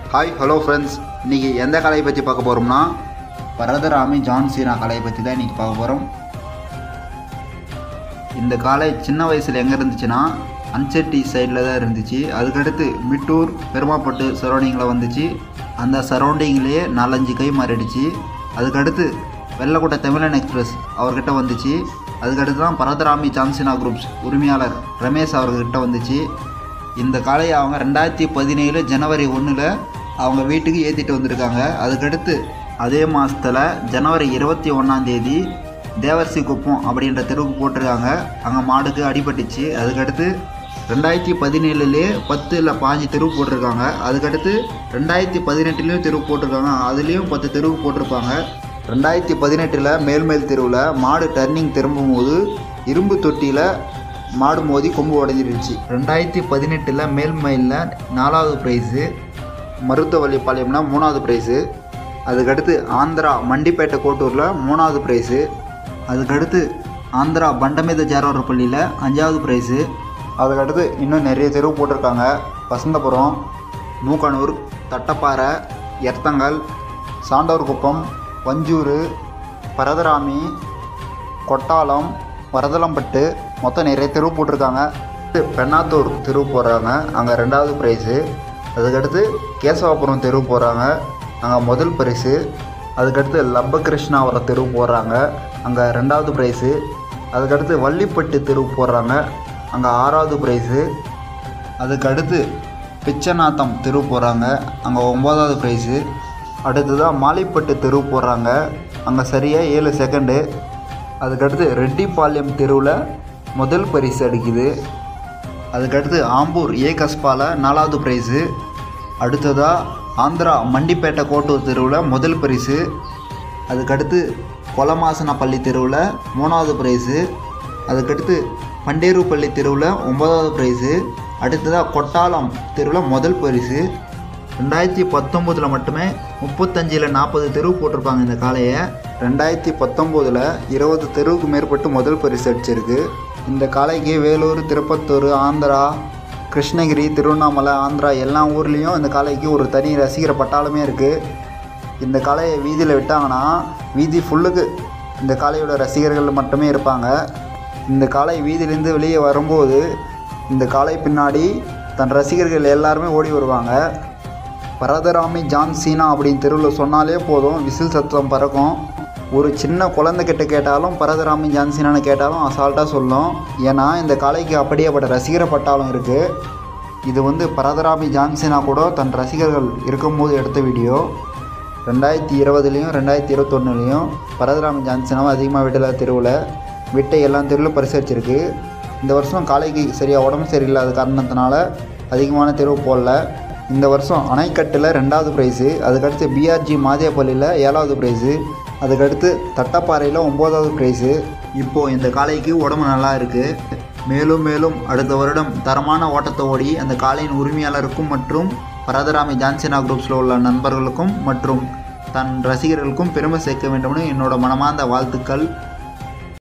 hi hello friends இன்றைக்கி எந்த கலையை பற்றி பார்க்க போகிறோம்னா பரதராமி ஜான் சீனா கலையை பற்றி தான் இன்றைக்கி பார்க்க போகிறோம் இந்த காலை சின்ன வயசில் எங்கே இருந்துச்சுன்னா அன்செட்டி சைடில் தான் இருந்துச்சு அதுக்கடுத்து மிட்டூர் பெருமாப்பட்டு சரௌண்டிங்கில் வந்துச்சு அந்த சரௌண்டிங்லேயே நாலஞ்சு கை மாறிடுச்சு அதுக்கடுத்து வெள்ளக்கோட்டை தமிழன் எக்ஸ்பிரஸ் அவர்கிட்ட வந்துச்சு அதுக்கடுத்து தான் பரதராமி சான்சினா குரூப்ஸ் உரிமையாளர் ரமேஷ் அவர்கிட்ட வந்துச்சு இந்த காளையை அவங்க ரெண்டாயிரத்தி பதினேழு ஜனவரி ஒன்றில் அவங்க வீட்டுக்கு ஏற்றிட்டு வந்திருக்காங்க அதுக்கடுத்து அதே மாதத்தில் ஜனவரி இருபத்தி ஒன்றாந்தேதி தேவர்சி குப்பம் அப்படின்ற தெருவுக்கு போட்டிருக்காங்க அங்கே மாடுக்கு அடிபட்டுச்சு அதுக்கடுத்து ரெண்டாயிரத்தி பதினேழுலேயே பத்து இல்லை பாஞ்சு தெருவு போட்டிருக்காங்க அதுக்கடுத்து ரெண்டாயிரத்தி பதினெட்டுலேயும் தெருவு போட்டிருக்காங்க அதுலேயும் பத்து தெருவு போட்டிருப்பாங்க ரெண்டாயிரத்தி பதினெட்டில் மேல்மேல் தெருவில் மாடு டர்னிங் திரும்பும் போது இரும்பு தொட்டியில் மாடு மோதி கொம்பு உடஞ்சிருச்சு ரெண்டாயிரத்தி பதினெட்டில் மேல்மயிலில் நாலாவது ப்ரைஸு மருத்துவவள்ளிப்பாளையம்னா மூணாவது ப்ரைஸு அதுக்கடுத்து ஆந்திரா மண்டிப்பேட்டை கோட்டூரில் மூணாவது ப்ரைஸு அதுக்கடுத்து ஆந்திரா பண்டமேத ஜாரோர பள்ளியில் அஞ்சாவது ப்ரைஸு அதுக்கடுத்து இன்னும் நிறைய தெருவு போட்டிருக்காங்க வசந்தபுரம் மூக்கனூர் தட்டப்பாறை எர்த்தங்கல் சாண்டோர்குப்பம் வஞ்சூர் பரதராமி கொட்டாலம் வரதலம்பட்டு மொத்தம் நிறைய தெரு போட்டிருக்காங்க பெண்ணாத்தூர் தெரு போடுறாங்க அங்கே ரெண்டாவது ப்ரைஸு அதுக்கடுத்து கேசவாபுரம் தெரு போடுறாங்க அங்கே முதல் பரிசு அதுக்கடுத்து லப்பகிருஷ்ணாவரம் தெரு போடுறாங்க அங்கே ரெண்டாவது ப்ரைஸு அதுக்கடுத்து வள்ளிப்பட்டு தெரு போடுறாங்க அங்கே ஆறாவது ப்ரைஸு அதுக்கடுத்து பிச்சநாத்தம் தெரு போடுறாங்க அங்கே ஒம்பதாவது ப்ரைஸு அடுத்ததாக மாலிப்பட்டு தெரு போடுறாங்க அங்கே சரியாக ஏழு செகண்டு அதுக்கடுத்து ரெட்டிப்பாளையம் தெருவில் முதல் பரிசு அடிக்குது அதுக்கடுத்து ஆம்பூர் ஏ கஸ்பால நாலாவது ப்ரைஸு அடுத்ததாக ஆந்திரா மண்டிப்பேட்டை கோட்டூர் தெருவில் முதல் பரிசு அதுக்கடுத்து கொலமாசனப்பள்ளி தெருவில் மூணாவது ப்ரைஸு அதுக்கடுத்து பண்டேருப்பள்ளி தெருவில் ஒன்பதாவது ப்ரைஸு அடுத்ததாக கொட்டாலம் தெருவில் முதல் பரிசு ரெண்டாயிரத்தி பத்தொம்போதில் மட்டுமே முப்பத்தஞ்சில் நாற்பது தெருவு போட்டிருப்பாங்க இந்த காளையை ரெண்டாயிரத்தி பத்தொம்போதில் இருபது தெருவுக்கு மேற்பட்டு முதல் பரிசு அடிச்சிருக்கு இந்த காளைக்கு வேலூர் திருப்பத்தூர் ஆந்திரா கிருஷ்ணகிரி திருவண்ணாமலை ஆந்திரா எல்லா ஊர்லேயும் இந்த காளைக்கு ஒரு தனி ரசிகர் பட்டாளமே இருக்குது இந்த காளையை வீதியில் விட்டாங்கன்னா வீதி ஃபுல்லுக்கு இந்த காளையோட ரசிகர்கள் மட்டுமே இருப்பாங்க இந்த காளை வீதியிலேருந்து வெளியே வரும்போது இந்த காளை பின்னாடி தன் ரசிகர்கள் எல்லாருமே ஓடி வருவாங்க பரதராமி ஜான் சீனா அப்படின்னு தெருவில் சொன்னாலே போதும் விசில் சத்தம் பறக்கும் ஒரு சின்ன குழந்தைகிட்ட கேட்டாலும் பரதராமி ஜான் சீனான்னு கேட்டாலும் அசால்ட்டாக சொல்லும் ஏன்னா இந்த காளைக்கு அப்படியேப்பட்ட ரசிகர பட்டாலும் இருக்குது இது வந்து பரதராமி ஜான்சினா கூட தன் ரசிகர்கள் இருக்கும்போது எடுத்த வீடியோ ரெண்டாயிரத்தி இருபதுலேயும் ரெண்டாயிரத்தி இருபத்தொன்னுலேயும் பரதராமி ஜான்சினாவை அதிகமாக விடல தெருவில் விட்ட எல்லா தெருவிலும் பரிசளிச்சிருக்கு இந்த வருஷம் காளைக்கு சரியாக உடம்பு சரியில்லாத காரணத்தினால அதிகமான தெருவு போடல இந்த வருஷம் அணைக்கட்டில் ரெண்டாவது ப்ரைஸு அதுக்கடுத்து பிஆர்ஜி மாதேப்பள்ளியில் ஏழாவது ப்ரைஸு அதுக்கடுத்து தட்டப்பாறையில் ஒம்போதாவது ப்ரைஸு இப்போது இந்த காளைக்கு உடம்பு நல்லா இருக்குது மேலும் மேலும் அடுத்த வருடம் தரமான ஓட்டத்தை ஓடி அந்த காளையின் உரிமையாளருக்கும் மற்றும் பரதராமி ஜான்சினா குரூப்ஸில் உள்ள நண்பர்களுக்கும் மற்றும் தன் ரசிகர்களுக்கும் பெருமை சேர்க்க வேண்டும்னு என்னோட மனமார்ந்த வாழ்த்துக்கள்